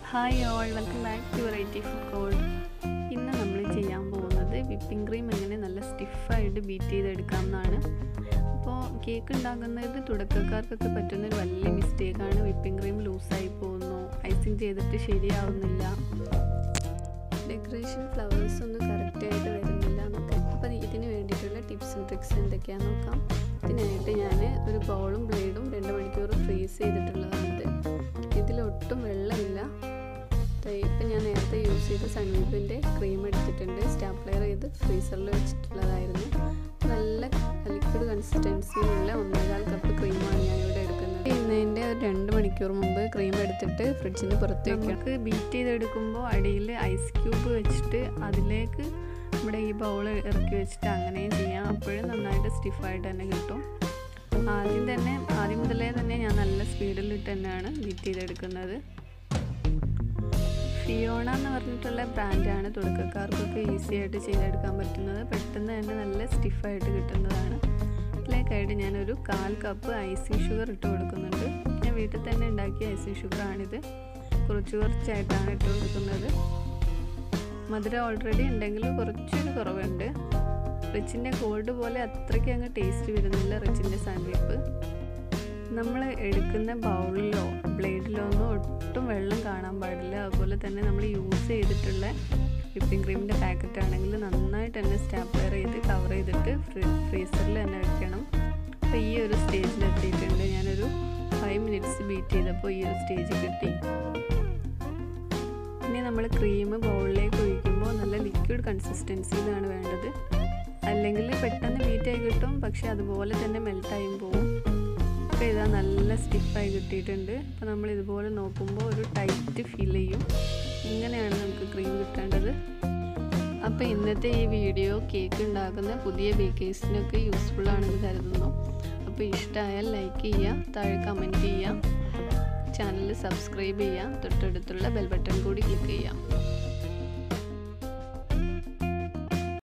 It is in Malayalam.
hi all welcome back to variety food code ഇന്ന് നമ്മൾ ചെയ്യാൻ പോകുന്നത് വിപ്പിംഗ് ക്രീം എങ്ങനെ നല്ല സ്റ്റിഫായിട്ട് ബീറ്റ് ചെയ്തെടുക്കാം എന്നാണ് അപ്പോൾ കേക്ക് ഉണ്ടാക്കുന്നത് തുടക്കക്കാർക്കൊക്കെ പറ്റുന്നൊരു വലിയ മിസ്റ്റേക്കാണ് വിപ്പിംഗ് ക്രീം ലൂസായി പോകുന്നു ഐസിങ് ചെയ്തിട്ട് ശരിയാവുന്നില്ല ഡെക്കറേഷൻ ഫ്ലവേഴ്സ് ഒന്നും കറക്റ്റായിട്ട് വരുന്നില്ല എന്നൊക്കെ അപ്പോൾ ഇതിന് വേണ്ടിയിട്ടുള്ള ടിപ്സും ട്രിക്സ് എന്തൊക്കെയാണെന്ന് നോക്കാം ഇതിനായിട്ട് ഞാൻ ഒരു ബൗളും ബ്ലേഡും രണ്ട് മണിക്കൂർ ഫ്രീസ് ചെയ്തിട്ടുള്ളതാണിത് ഇതിലൊട്ടും വെള്ളമില്ല ഇപ്പം ഞാൻ നേരത്തെ യൂസ് ചെയ്ത സൺവീപ്പിൻ്റെ ക്രീം എടുത്തിട്ടുണ്ട് സ്റ്റാപ്ലെയർ ചെയ്ത് ഫ്രീസറിൽ വെച്ചിട്ടുള്ളതായിരുന്നു നല്ല ലിക്വിഡ് കൺസിസ്റ്റൻസിയിലുള്ള ഒന്നേകാൽ കപ്പ് ക്രീമാണ് ഞാനിവിടെ എടുക്കുന്നത് ഇന്നതിൻ്റെ ഒരു രണ്ട് മണിക്കൂർ മുമ്പ് ക്രീം എടുത്തിട്ട് ഫ്രിഡ്ജിന് പുറത്ത് വെക്കണം നമുക്ക് ബീറ്റ് ചെയ്തെടുക്കുമ്പോൾ അടിയിൽ ഐസ് ക്യൂബ് വെച്ചിട്ട് അതിലേക്ക് നമ്മുടെ ഈ ബൗൾ ഇറക്കി വെച്ചിട്ട് അങ്ങനെയും ചെയ്യാം അപ്പോഴും നന്നായിട്ട് സ്റ്റിഫായിട്ട് തന്നെ കിട്ടും ആദ്യം തന്നെ ആദ്യം മുതലേ തന്നെ ഞാൻ നല്ല സ്പീഡിലിട്ട് തന്നെയാണ് ബീറ്റ് ചെയ്തെടുക്കുന്നത് ഫിയോണ എന്ന് പറഞ്ഞിട്ടുള്ള ബ്രാൻഡാണ് തുടക്കക്കാർക്കൊക്കെ ഈസി ആയിട്ട് ചെയ്തെടുക്കാൻ പറ്റുന്നത് പെട്ടെന്ന് തന്നെ നല്ല സ്റ്റിഫായിട്ട് കിട്ടുന്നതാണ് ഇതിലേക്കായിട്ട് ഞാനൊരു കാൽ കപ്പ് ഐസിങ് ഷുഗർ ഇട്ട് കൊടുക്കുന്നുണ്ട് ഞാൻ വീട്ടിൽ തന്നെ ഉണ്ടാക്കിയ ഐസിങ് ഷുഗറാണിത് കുറച്ച് കുറച്ചായിട്ടാണ് ഇട്ട് കൊടുക്കുന്നത് മധുരം ഓൾറെഡി ഉണ്ടെങ്കിൽ കുറച്ചൊരു കുറവുണ്ട് റിച്ചിൻ്റെ ഗോൾഡ് പോലെ അത്രയ്ക്ക് അങ്ങ് ടേസ്റ്റ് വരുന്നില്ല റിച്ചിൻ്റെ സാൻഡ്വിപ്പ് നമ്മൾ എടുക്കുന്ന ബൗളിലോ ബ്ലേഡിലോ ഒന്നും ഒട്ടും വെള്ളം കാണാൻ പാടില്ല അതുപോലെ തന്നെ നമ്മൾ യൂസ് ചെയ്തിട്ടുള്ള വിപ്പിംഗ് ക്രീമിൻ്റെ പാക്കറ്റ് ആണെങ്കിൽ നന്നായിട്ട് തന്നെ സ്റ്റാപ്ലർ ചെയ്ത് കവർ ചെയ്തിട്ട് ഫ്രീ ഫ്രീസറിൽ തന്നെ വെക്കണം അപ്പോൾ ഈ ഒരു സ്റ്റേജിൽ എത്തിയിട്ടുണ്ട് ഞാനൊരു ഫൈവ് മിനിറ്റ്സ് ബീറ്റ് ചെയ്തപ്പോൾ ഈ ഒരു സ്റ്റേജ് കിട്ടി ഇനി നമ്മൾ ക്രീം ബൗളിലേക്ക് ഒഴിക്കുമ്പോൾ നല്ല ലിക്വിഡ് കൺസിസ്റ്റൻസിയിലാണ് വേണ്ടത് അല്ലെങ്കിൽ പെട്ടെന്ന് ബീറ്റായി കിട്ടും പക്ഷെ അതുപോലെ തന്നെ മെൽട്ടായും പോവും ഇപ്പോൾ ഇതാ നല്ല സ്റ്റിഫായി കിട്ടിയിട്ടുണ്ട് അപ്പോൾ നമ്മൾ ഇതുപോലെ നോക്കുമ്പോൾ ഒരു ടൈറ്റ് ഫീൽ ചെയ്യും ഇങ്ങനെയാണ് നമുക്ക് ക്രീം കിട്ടേണ്ടത് അപ്പോൾ ഇന്നത്തെ ഈ വീഡിയോ കേക്ക് ഉണ്ടാക്കുന്ന പുതിയ ബേക്കേഴ്സിനൊക്കെ യൂസ്ഫുൾ ആണെന്ന് കരുതുന്നു അപ്പോൾ ഇഷ്ടമായാൽ ലൈക്ക് ചെയ്യുക താഴെ കമൻറ്റ് ചെയ്യുക ചാനൽ സബ്സ്ക്രൈബ് ചെയ്യുക തൊട്ടടുത്തുള്ള ബെൽ ബട്ടൺ കൂടി ക്ലിക്ക് ചെയ്യാം